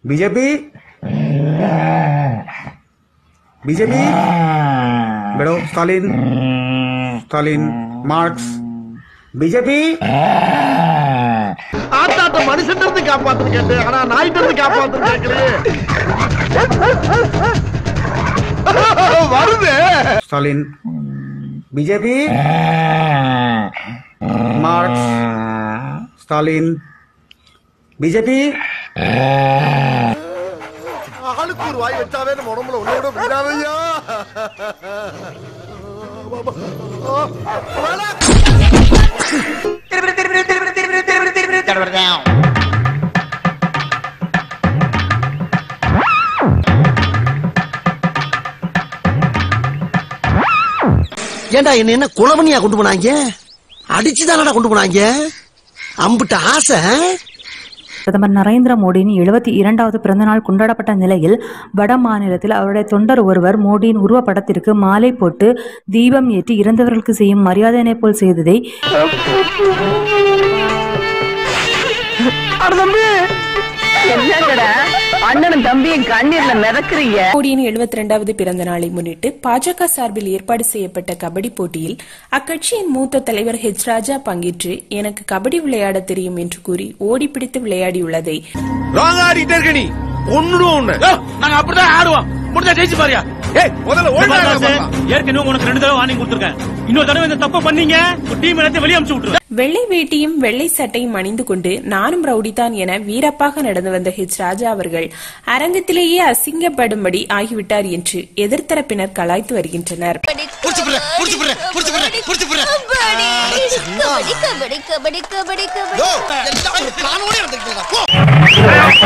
BJP BJP बेड़ो Stalin Stalin Marx BJP ஆத்தாத்த மனுஷன் இருந்து காப்பாத்து கேட்டேன் ஆனா நாய்கிட்ட இருந்து காப்பாத்து கேக்குறேன் வருது Stalin BJP Marx Stalin BJP ஆளுக்கு ஒரு வாய் வச்சாவே நம்ம உடம்புல ஒண்ணு விட முடியாதையா ஏண்டா என்ன என்ன குளமணியா கொண்டு போனாங்க அடிச்சுதானடா கொண்டு போனாங்க அம்புட்ட ஆசை பிரதமர் நரேந்திர மோடியின் எழுபத்தி இரண்டாவது பிறந்தநாள் கொண்டாடப்பட்ட நிலையில் வட மாநிலத்தில் அவருடைய தொண்டர் ஒருவர் மோடியின் உருவப்படத்திற்கு மாலை போட்டு தீபம் ஏற்றி இறந்தவர்களுக்கு செய்யும் மரியாதையினை போல் செய்ததை என்னங்கடா அண்ணனும் தம்பியும் கண்ணீர்ல மிதக்குறீங்க மோடியின் எழுபத்தி இரண்டாவது பிறந்த நாளை முன்னிட்டு பாஜக சார்பில் ஏற்பாடு செய்யப்பட்ட கபடி போட்டியில் அக்கட்சியின் மூத்த தலைவர் ஹெச் ராஜா பங்கேற்று எனக்கு கபடி விளையாட தெரியும் என்று கூறி ஓடிப்பிடித்து விளையாடியுள்ளதை ராங் ஆடிட்டே இருக்க நீ ஒண்ணும் ஒண்ணு நாங்க அப்படிதான் ஆடுவோம் முடிஞ்சா ஜெயிச்சு பாரியா ஏய் முதல்ல பாருங்க, ஓடுடா ஏற்கனவே உனக்கு ரெண்டு தடவை வார்னிங் கொடுத்துருக்கேன் இன்னொரு தடவை இந்த தப்ப பண்ணீங்க டீம் எல்லாத்தையும் வெளியே அனுப்பிச்சு விட்டுருவேன் வெள்ளை வேட்டியும் வெள்ளை சட்டையும் அணிந்து கொண்டு நானும் ரவுடிதான் என வீரப்பாக நடந்து வந்த ஹெச் ராஜா அவர்கள் அரங்கத்திலேயே அசிங்கப்படும்படி ஆகிவிட்டார் என்று எதிர்த்தரப்பினர் கலாய்த்து வருகின்றனர் புடிச்சு புடுற, புடிச்சு புடுற, புடிச்சு புடுற, புடிச்சு புடுற. கபடி கபடி கபடி கபடி கபடி யோ, எல்லாம் ஒரு பிளானோட இருந்துக்கிறதா போ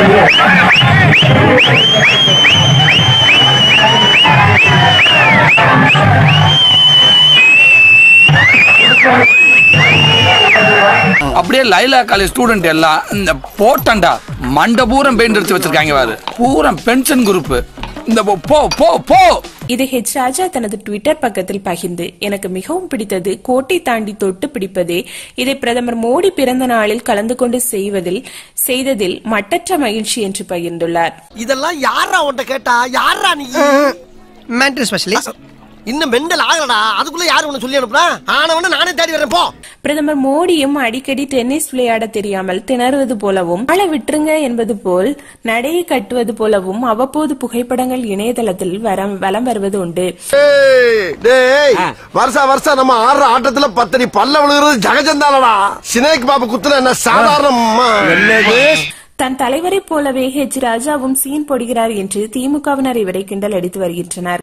அப்படியே லைலா காலேஜ் ஸ்டூடெண்ட் எல்லாம் இந்த போட்டண்டா மண்ட பூரம் பெயிண்ட் அடிச்சு வச்சிருக்காங்க பாரு பூரம் பென்ஷன் குரூப் இந்த போ- போ போ போ இது ஹெச் ராஜா தனது ட்விட்டர் பக்கத்தில் பகிர்ந்து எனக்கு மிகவும் பிடித்தது கோட்டை தாண்டி தொட்டு பிடிப்பதே இதை பிரதமர் மோடி பிறந்த நாளில் கலந்து கொண்டு செய்வதில் செய்ததில் மட்டற்ற மகிழ்ச்சி என்று பகிர்ந்துள்ளார் இதெல்லாம் யாரா உன்ட்ட கேட்டா யாரா நீ மென்டல் ஸ்பெஷலிஸ்ட் இன்னும் மெண்டல் ஆகலடா அதுக்குள்ள யாரு உன்னை சொல்லி அனுப்புனா ஆனவன நானே தேடி வரேன் போ பிரதமர் மோடியும் அடிக்கடி டென்னிஸ் விளையாட தெரியாமல் திணறுவது போலவும் ஆள விட்டுருங்க என்பது போல் நடையை கட்டுவது போலவும் அவ்வப்போது புகைப்படங்கள் இணையதளத்தில் வரம் வலம் வருவது உண்டு ஏய், டேய் வருஷா வருஷம் நம்ம ஆடுற ஆட்டத்துல பத்தடி பல்ல விழுகிறது ஜகஜந்தானடா சினேக் பாபு குத்துல என்ன சாதாரணமா தன் தலைவரைப் போலவே ஹெச் ராஜாவும் சீன் போடுகிறார் என்று திமுகவினர் இவரை கிண்டல் அடித்து வருகின்றனர்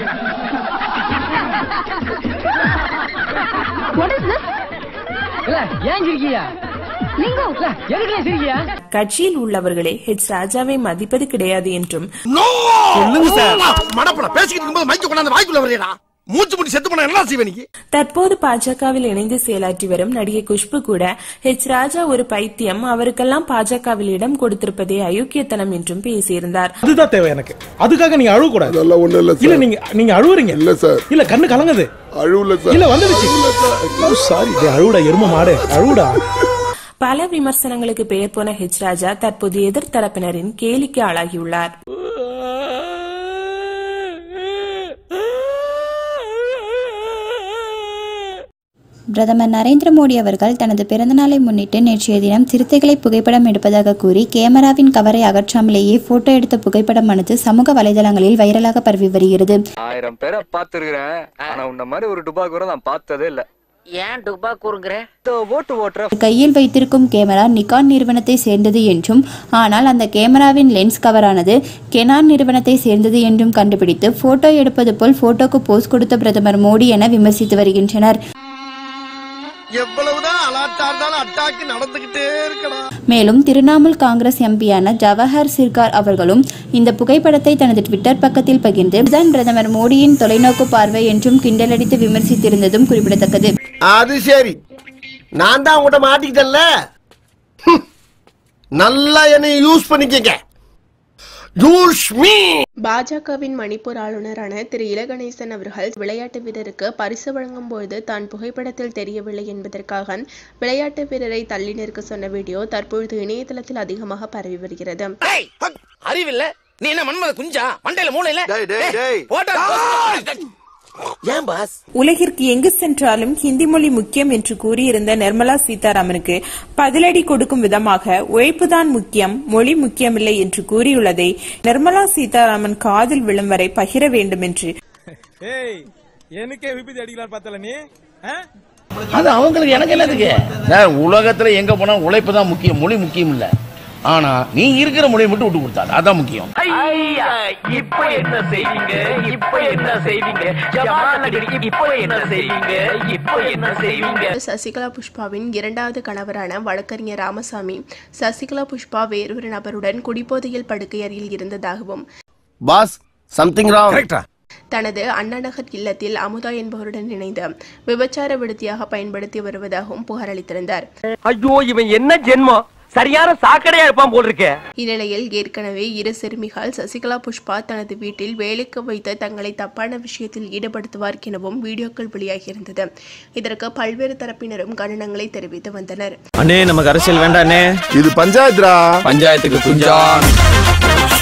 ஏன் சிரிக்கியா எதுக்கு சிரிக்கியா கட்சியில் உள்ளவர்களே ஹெச் ராஜாவை மதிப்பது கிடையாது என்றும் சொல்லுங்க சார் மடப்பட பேசிக்கிட்டு இருக்கும்போது மைக்க கொண்டாந்து வாய்க்குள்ள வரையடா மூச்சு முடி செத்து போனா என்ன செய்வே நீ தற்போது பாஜகவில் இணைந்து செயலாற்றி வரும் நடிகை குஷ்பு கூட ஹெச் ராஜா ஒரு பைத்தியம் அவருக்கெல்லாம் பாஜகவில் இடம் கொடுத்திருப்பதே அயோக்கியத்தனம் என்றும் பேசியிருந்தார் அதுதான் தேவை எனக்கு அதுக்காக நீங்க அழுவ கூடாது அதெல்லாம் ஒண்ணும் இல்ல இல்ல சார் நீங்க நீங்க அழுவுறீங்க இல்ல சார் இல்ல கண்ணு கலங்குது அழுவல சார் இல்ல வந்துடுச்சு சாரி அழுவுடா எரும மாடு அழுவுடா பல விமர்சனங்களுக்கு பெயர் போன ஹெச் ராஜா தற்போது எதிர்த்தரப்பினரின் கேலிக்கு ஆளாகியுள்ளார் பிரதமர் நரேந்திர மோடி அவர்கள் தனது பிறந்தநாளை முன்னிட்டு நேற்றைய தினம் சிறுத்தைகளை புகைப்படம் எடுப்பதாக கூறி கேமராவின் கவரை அகற்றாமலேயே போட்டோ எடுத்த புகைப்படமானது சமூக வலைதளங்களில் வைரலாக பரவி வருகிறது ஆயிரம் பேரை பார்த்துருக்கிறேன் ஆனா உன்ன மாதிரி ஒரு டுபா கூட நான் பார்த்ததே இல்ல ஏன் டுபா கூறுங்கிற ஓட்டு ஓட்டுற கையில் வைத்திருக்கும் கேமரா நிக்கான் நிறுவனத்தை சேர்ந்தது என்றும் ஆனால் அந்த கேமராவின் லென்ஸ் கவரானது கெனான் நிறுவனத்தை சேர்ந்தது என்றும் கண்டுபிடித்து போட்டோ எடுப்பது போல் போட்டோக்கு போஸ் கொடுத்த பிரதமர் மோடி என விமர்சித்து வருகின்றனர் எவ்வளவுதான் அலாட்டா இருந்தாலும் அட்டாக்கு நடந்துகிட்டே இருக்கடா மேலும் திரிணாமுல் காங்கிரஸ் எம்பியான ஜவஹர் சிர்கார் அவர்களும் இந்த புகைப்படத்தை தனது ட்விட்டர் பக்கத்தில் பகிர்ந்து இதுதான் பிரதமர் மோடியின் தொலைநோக்கு பார்வை என்றும் கிண்டலடித்து விமர்சித்திருந்ததும் குறிப்பிடத்தக்கது அது சரி நான் தான் உங்கள்கிட்ட மாட்டிக்கிட்டேன்ல ஹம். நல்லா என்னை யூஸ் பண்ணிக்கங்க பாஜகவின் மணிப்பூர் ஆளுநரான திரு இலகணேசன் அவர்கள் விளையாட்டு வீரருக்கு பரிசு வழங்கும் போது தான் புகைப்படத்தில் தெரியவில்லை என்பதற்காக விளையாட்டு வீரரை தள்ளி நிற்க சொன்ன வீடியோ தற்பொழுது இணையதளத்தில் அதிகமாக பரவி வருகிறது அறிவில்ல நீ என்ன மன்மத குஞ்சா மண்டையில மூளையில ஏன் பாஸ் உலகிற்கு எங்கு சென்றாலும் ஹிந்தி மொழி முக்கியம் என்று கூறியிருந்த நிர்மலா சீதாராமனுக்கு பதிலடி கொடுக்கும் விதமாக உழைப்புதான் முக்கியம் மொழி முக்கியமில்லை என்று கூறியுள்ளதை நிர்மலா சீதாராமன் காதில் விழும் வரை பகிர வேண்டும் என்று ஏய் எனக்கே விபத்து அடிக்கலாம் பார்த்தல நீ ஆ? அது அவங்களுக்கு எனக்கு என்னதுக்கு சார் உலகத்துல எங்க போனா உழைப்பு தான் முக்கியம் மொழி முக்கியம் இல்ல ஆனா நீ இருக்கிற மொழியை மட்டும் விட்டு கொடுத்தாரு அதான் முக்கியம் இப்ப என்ன செய்வீங்க இப்ப என்ன செய்வீங்க இப்ப என்ன செய்வீங்க இப்ப என்ன செய்வீங்க சசிகலா புஷ்பாவின் இரண்டாவது கணவரான வழக்கறிஞர் ராமசாமி சசிகலா புஷ்பா வேறொரு நபருடன் குடிபோதையில் படுக்கையறையில் இருந்ததாகவும் பாஸ் சம்திங் ராங் தனது அண்ணாநகர் இல்லத்தில் அமுதா என்பவருடன் இணைந்து விபச்சார விடுதியாக பயன்படுத்தி வருவதாகவும் புகார் அளித்திருந்தார் ஐயோ இவன் என்ன ஜென்மம் சரியான சாக்கடையா இருப்பான் போல் இருக்கே இந்நிலையில் ஏற்கனவே இரு சிறுமிகள் சசிகலா புஷ்பா தனது வீட்டில் வேலைக்கு வைத்து தங்களை தப்பான விஷயத்தில் ஈடுபடுத்துவார் எனவும் வீடியோக்கள் வெளியாகியிருந்தது இதற்கு பல்வேறு தரப்பினரும் கண்டனங்களை தெரிவித்து வந்தனர் அண்ணே நமக்கு அரசியல் வேண்டாண்ணே இது பஞ்சாயத்துரா பஞ்சாயத்துக்கு குஞ்சான்